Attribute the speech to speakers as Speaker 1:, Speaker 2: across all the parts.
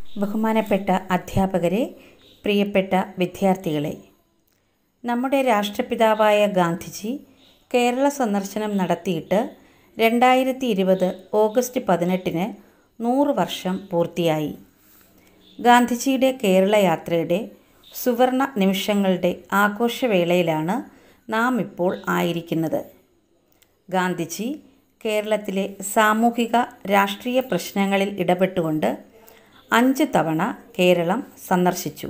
Speaker 1: ബഹുമാനപ്പെട്ട അധ്യാപകരെ പ്രിയപ്പെട്ട വിദ്യാർത്ഥികളെ നമ്മുടെ രാഷ്ട്രപിതാവായ ഗാന്ധിജി കേരള സന്ദർശനം നടത്തിയിട്ട് രണ്ടായിരത്തി ഇരുപത് ഓഗസ്റ്റ് പതിനെട്ടിന് നൂറ് വർഷം പൂർത്തിയായി ഗാന്ധിജിയുടെ കേരള യാത്രയുടെ സുവർണ നിമിഷങ്ങളുടെ ആഘോഷവേളയിലാണ് നാം ഇപ്പോൾ ആയിരിക്കുന്നത് ഗാന്ധിജി കേരളത്തിലെ സാമൂഹിക രാഷ്ട്രീയ പ്രശ്നങ്ങളിൽ ഇടപെട്ടുകൊണ്ട് അഞ്ച് തവണ കേരളം സന്ദർശിച്ചു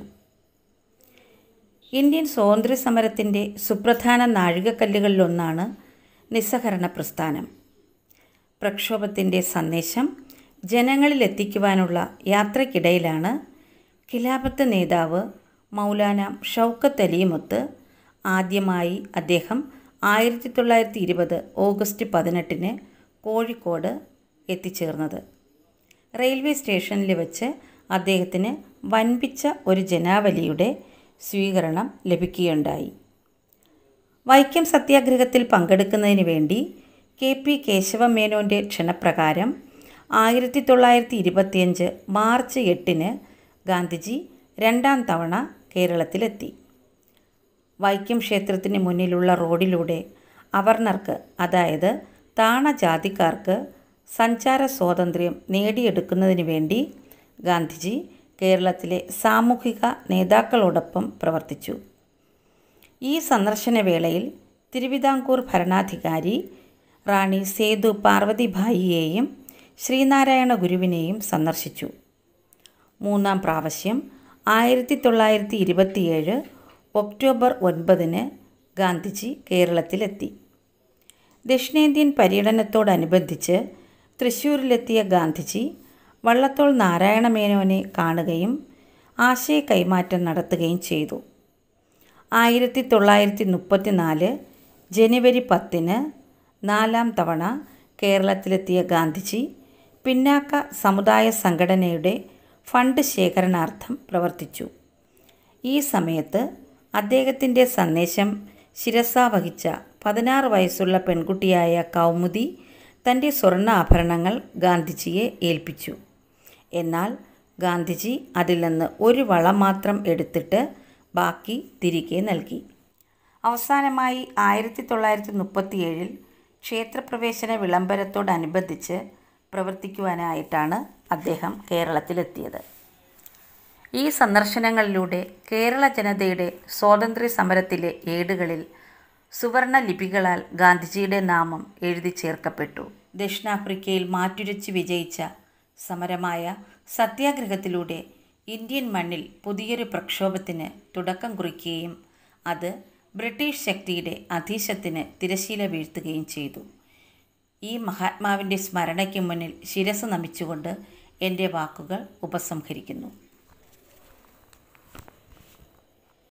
Speaker 1: ഇന്ത്യൻ സ്വാതന്ത്ര്യ സമരത്തിൻ്റെ സുപ്രധാന നാഴികക്കല്ലുകളിലൊന്നാണ് നിസ്സഹരണ പ്രസ്ഥാനം പ്രക്ഷോഭത്തിൻ്റെ സന്ദേശം ജനങ്ങളിലെത്തിക്കുവാനുള്ള യാത്രയ്ക്കിടയിലാണ് ഖിലാഫത്ത് നേതാവ് മൗലാന ഷൗക്കത്ത് അലിയുമൊത്ത് ആദ്യമായി അദ്ദേഹം ആയിരത്തി തൊള്ളായിരത്തി ഇരുപത് ഓഗസ്റ്റ് പതിനെട്ടിന് കോഴിക്കോട് എത്തിച്ചേർന്നത് റെയിൽവേ സ്റ്റേഷനിൽ വെച്ച് അദ്ദേഹത്തിന് വൻപിച്ച ഒരു ജനാവലിയുടെ സ്വീകരണം ലഭിക്കുകയുണ്ടായി വൈക്കം സത്യാഗ്രഹത്തിൽ പങ്കെടുക്കുന്നതിന് വേണ്ടി കെ പി കേശവമേനോൻ്റെ ക്ഷണപ്രകാരം ആയിരത്തി തൊള്ളായിരത്തി ഇരുപത്തിയഞ്ച് മാർച്ച് എട്ടിന് ഗാന്ധിജി രണ്ടാം തവണ കേരളത്തിലെത്തി വൈക്കം ക്ഷേത്രത്തിന് മുന്നിലുള്ള റോഡിലൂടെ അവർണർക്ക് അതായത് താണ ജാതിക്കാർക്ക് സഞ്ചാര സ്വാതന്ത്ര്യം നേടിയെടുക്കുന്നതിന് വേണ്ടി ഗാന്ധിജി കേരളത്തിലെ സാമൂഹിക നേതാക്കളോടൊപ്പം പ്രവർത്തിച്ചു ഈ സന്ദർശന വേളയിൽ തിരുവിതാംകൂർ ഭരണാധികാരി റാണി സേതു പാർവതിഭായിയെയും ശ്രീനാരായണ ഗുരുവിനെയും സന്ദർശിച്ചു മൂന്നാം പ്രാവശ്യം ആയിരത്തി തൊള്ളായിരത്തി ഇരുപത്തിയേഴ് ഒക്ടോബർ ഒൻപതിന് ഗാന്ധിജി കേരളത്തിലെത്തി ദക്ഷിണേന്ത്യൻ പര്യടനത്തോടനുബന്ധിച്ച് തൃശ്ശൂരിലെത്തിയ ഗാന്ധിജി വള്ളത്തോൾ നാരായണ മേനോനെ കാണുകയും ആശയ കൈമാറ്റം നടത്തുകയും ചെയ്തു ആയിരത്തി തൊള്ളായിരത്തി മുപ്പത്തി നാല് ജനുവരി പത്തിന് നാലാം തവണ കേരളത്തിലെത്തിയ ഗാന്ധിജി പിന്നാക്ക സമുദായ സംഘടനയുടെ ഫണ്ട് ശേഖരണാർത്ഥം പ്രവർത്തിച്ചു ഈ സമയത്ത് അദ്ദേഹത്തിൻ്റെ സന്ദേശം ശിരസാവഹിച്ച പതിനാറ് വയസ്സുള്ള പെൺകുട്ടിയായ കൗമുദി തൻ്റെ സ്വർണ്ണാഭരണങ്ങൾ ഗാന്ധിജിയെ ഏൽപ്പിച്ചു എന്നാൽ ഗാന്ധിജി അതിൽ നിന്ന് ഒരു വള മാത്രം എടുത്തിട്ട് ബാക്കി തിരികെ നൽകി അവസാനമായി ആയിരത്തി തൊള്ളായിരത്തി മുപ്പത്തിയേഴിൽ ക്ഷേത്രപ്രവേശന വിളംബരത്തോടനുബന്ധിച്ച് പ്രവർത്തിക്കുവാനായിട്ടാണ് അദ്ദേഹം കേരളത്തിലെത്തിയത് ഈ സന്ദർശനങ്ങളിലൂടെ കേരള ജനതയുടെ സ്വാതന്ത്ര്യ സമരത്തിലെ ഏടുകളിൽ സുവർണ ലിപികളാൽ ഗാന്ധിജിയുടെ നാമം എഴുതി ചേർക്കപ്പെട്ടു ദക്ഷിണാഫ്രിക്കയിൽ മാറ്റുരച്ച് വിജയിച്ച സമരമായ സത്യാഗ്രഹത്തിലൂടെ ഇന്ത്യൻ മണ്ണിൽ പുതിയൊരു പ്രക്ഷോഭത്തിന് തുടക്കം കുറിക്കുകയും അത് ബ്രിട്ടീഷ് ശക്തിയുടെ അധീശത്തിന് തിരശീല വീഴ്ത്തുകയും ചെയ്തു ഈ മഹാത്മാവിൻ്റെ സ്മരണയ്ക്ക് മുന്നിൽ ശിരസ് നമിച്ചുകൊണ്ട് എൻ്റെ വാക്കുകൾ ഉപസംഹരിക്കുന്നു